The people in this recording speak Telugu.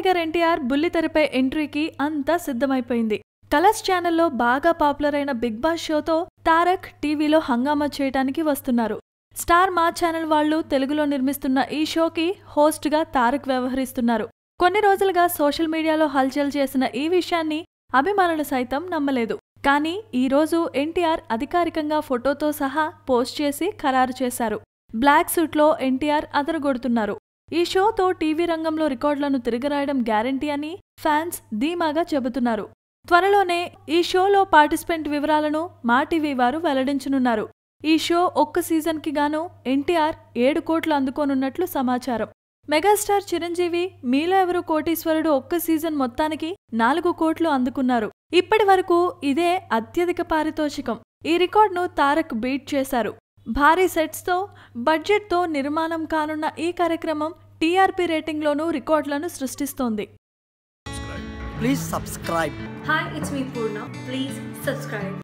టైగర్ ఎన్టీఆర్ బుల్లితెరపై ఎంట్రీకి అంతా సిద్ధమైపోయింది కలర్స్ ఛానల్లో బాగా పాపులర్ అయిన బిగ్ బాస్ షోతో తారక్ టీవీలో హంగామా చేయడానికి వస్తున్నారు స్టార్ మా ఛానల్ వాళ్ళు తెలుగులో నిర్మిస్తున్న ఈ షోకి హోస్ట్గా తారక్ వ్యవహరిస్తున్నారు కొన్ని రోజులుగా సోషల్ మీడియాలో హల్చల్ చేసిన ఈ విషయాన్ని అభిమానులు సైతం నమ్మలేదు కానీ ఈ రోజు ఎన్టీఆర్ అధికారికంగా ఫోటోతో సహా పోస్ట్ చేసి ఖరారు చేశారు బ్లాక్ సూట్లో ఎన్టీఆర్ అదరగొడుతున్నారు ఈ షోతో టీవీ రంగంలో రికార్డులను తిరగరాయడం గ్యారంటీ అని ఫ్యాన్స్ ధీమాగా చెబుతున్నారు త్వరలోనే ఈ షోలో పార్టిసిపెంట్ వివరాలను మా టీవీ వారు వెల్లడించనున్నారు ఈ షో ఒక్క సీజన్కి గాను ఎన్టీఆర్ ఏడు కోట్లు అందుకోనున్నట్లు సమాచారం మెగాస్టార్ చిరంజీవి మీలో ఎవరు కోటీశ్వరుడు ఒక్క సీజన్ మొత్తానికి నాలుగు కోట్లు అందుకున్నారు ఇప్పటి వరకు ఇదే అత్యధిక పారితోషికం ఈ రికార్డును తారక్ బీట్ చేశారు భారీ సెట్స్తో బడ్జెట్తో నిర్మాణం కానున్న ఈ కార్యక్రమం టీఆర్పీ రేటింగ్లోనూ రికార్డులను సృష్టిస్తోంది Please subscribe. Hi, it's me Purna. Please subscribe.